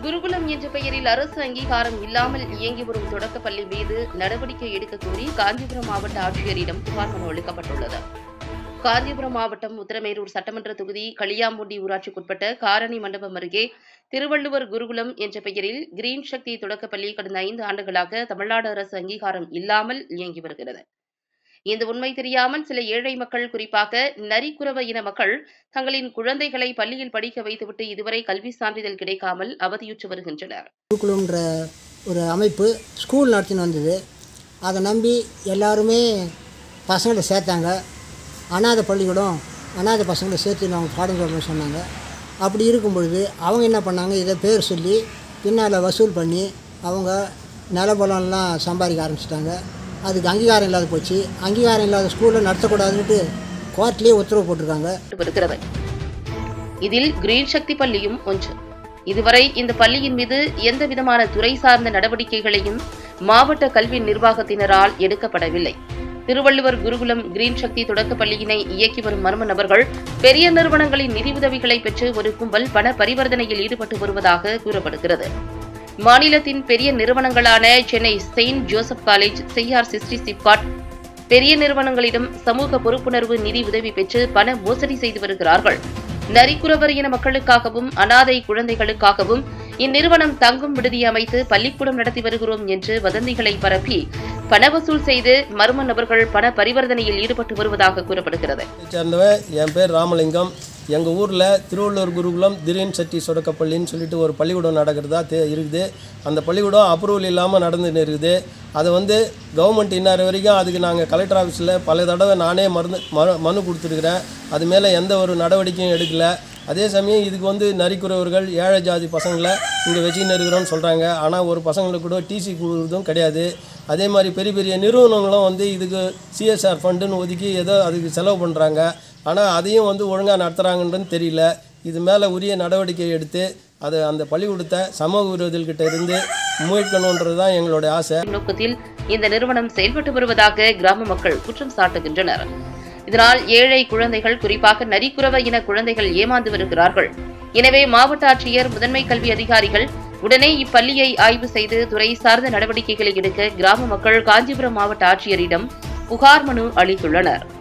குருகுலம் என்ற பெயரில் அரசு அங்கீகாரம் இல்லாமல் இயங்கி வரும் தொடக்கப்பள்ளி மீது நடவடிக்கை எடுக்க கோரி காஞ்சிபுரம் மாவட்ட ஆட்சியரிடம் புகார் மனு அளிக்கப்பட்டுள்ளது காஞ்சிபுரம் மாவட்டம் உத்தரமேரூர் சட்டமன்ற தொகுதி களியாம்பூண்டி ஊராட்சிக்குட்பட்ட காரணி மண்டபம் அருகே திருவள்ளுவர் குருகுலம் என்ற பெயரில் கிரீன் சக்தி தொடக்கப்பள்ளி கடந்த ஐந்து ஆண்டுகளாக தமிழ்நாடு அரசு அங்கீகாரம் இல்லாமல் இயங்கி வருகிறது இந்த உண்மை தெரியாமல் சில ஏழை மக்கள் குறிப்பாக நரிக்குறவ இன மக்கள் தங்களின் குழந்தைகளை பள்ளியில் படிக்க வைத்துவிட்டு இதுவரை கல்வி சான்றிதழ் கிடைக்காமல் அவதியுற்று வருகின்றனர் குருகுலம்ன்ற ஒரு அமைப்பு ஸ்கூல் நடத்தின்னு வந்தது அதை நம்பி எல்லாருமே பசங்களை சேர்த்தாங்க அனாதை பள்ளிக்கூடம் அனாதை பசங்களை சேர்த்து நாங்கள் பாடம் சொல்லணும்னு சொன்னாங்க அப்படி இருக்கும் பொழுது அவங்க என்ன பண்ணாங்க இதை பேர் சொல்லி பின்னால் வசூல் பண்ணி அவங்க நிலபலம்லாம் சம்பாதிக்க ஆரம்பிச்சிட்டாங்க அதுக்கு அங்கீகாரம் இல்லாத போச்சு அங்கீகாரம் இல்லாத ஸ்கூலில் நடத்தக்கூடாதுன்ட்டு கோர்ட்லேயே உத்தரவு போட்டிருக்காங்க வருகிறது இதில் கிரீன் சக்தி பள்ளியும் ஒன்று இதுவரை இந்த பள்ளியின் மீது எந்த விதமான துறை சார்ந்த நடவடிக்கைகளையும் மாவட்ட கல்வி நிர்வாகத்தினரால் எடுக்கப்படவில்லை திருவள்ளுவர் குருகுலம் கிரீன் சக்தி தொடக்கப் பள்ளியினை இயக்கி வரும் மர்ம நபர்கள் பெரிய நிறுவனங்களின் நிதியுதவிகளை பெற்று ஒரு கும்பல் பண பரிவர்த்தனையில் ஈடுபட்டு வருவதாக கூறப்படுகிறது மாநிலத்தின் பெரிய நிறுவனங்களான Chennai saint Joseph college Cheyyar சிஸ்டி சிப்காட் பெரிய நிறுவனங்களிடம் சமூக பொறுப்புணர்வு நிதி உதவி பெற்று பண மோசடி செய்து வருகிறார்கள் நரிக்குறவர் இன மக்களுக்காகவும் அனாதை குழந்தைகளுக்காகவும் இந்நிறுவனம் தங்கும் விடுதி அமைத்து பள்ளிக்கூடம் நடத்தி வருகிறோம் என்று வதந்திகளை பரப்பி பண வசூல் செய்து மர்ம நபர்கள் பண பரிவர்த்தனையில் ஈடுபட்டு வருவதாக கூறப்படுகிறது சேர்ந்தவன் என் பேர் ராமலிங்கம் எங்கள் ஊரில் திருவள்ளூர் குருகுலம் திரீன் சட்டி சொடக்கப்பள்ளின்னு சொல்லிட்டு ஒரு பள்ளிக்கூடம் நடக்கிறதா தே இருக்குது அந்த பள்ளிக்கூடம் அப்ரூவல் இல்லாமல் நடந்துன்னு இருக்குது அதை வந்து கவர்மெண்ட் இன்னார் வரைக்கும் அதுக்கு நாங்கள் கலெக்டர் ஆஃபீஸில் பல தடவை நானே மருந்து மனு மனு கொடுத்துருக்குறேன் அது மேலே எந்த ஒரு நடவடிக்கையும் எடுக்கல அதே சமயம் இதுக்கு வந்து நரிக்குறவர்கள் ஏழை ஜாதி பசங்களை இங்கே வச்சுன்னு இருக்கிறோன்னு சொல்கிறாங்க ஆனால் ஒரு பசங்களுக்கு கூட டிசி கொடுக்குறதும் கிடையாது அதே மாதிரி பெரிய பெரிய நிறுவனங்களும் வந்து இதுக்கு சிஎஸ்ஆர் ஃபண்டுன்னு ஒதுக்கி ஏதோ அதுக்கு செலவு பண்ணுறாங்க ஆனால் அதையும் வந்து ஒழுங்காக நடத்துகிறாங்கன்னு தெரியல இது மேலே உரிய நடவடிக்கை எடுத்து அதை அந்த பள்ளிக்கூடத்தை சமூக விரோதிகள்கிட்ட இருந்து மீட்கணுன்றது தான் எங்களுடைய ஆசை நோக்கத்தில் இந்த நிறுவனம் செயல்பட்டு வருவதாக கிராம மக்கள் குற்றம் சாட்டுகின்றனர் இதனால் ஏழை குழந்தைகள் குறிப்பாக நரிக்குறவ இன குழந்தைகள் ஏமாந்து வருகிறார்கள் எனவே மாவட்ட ஆட்சியர் முதன்மை கல்வி அதிகாரிகள் உடனே இப்பள்ளியை ஆய்வு செய்து துறை சார்ந்த நடவடிக்கைகளை எடுக்க கிராம மக்கள் காஞ்சிபுரம் மாவட்ட ஆட்சியரிடம் புகார் மனு அளித்துள்ளனர்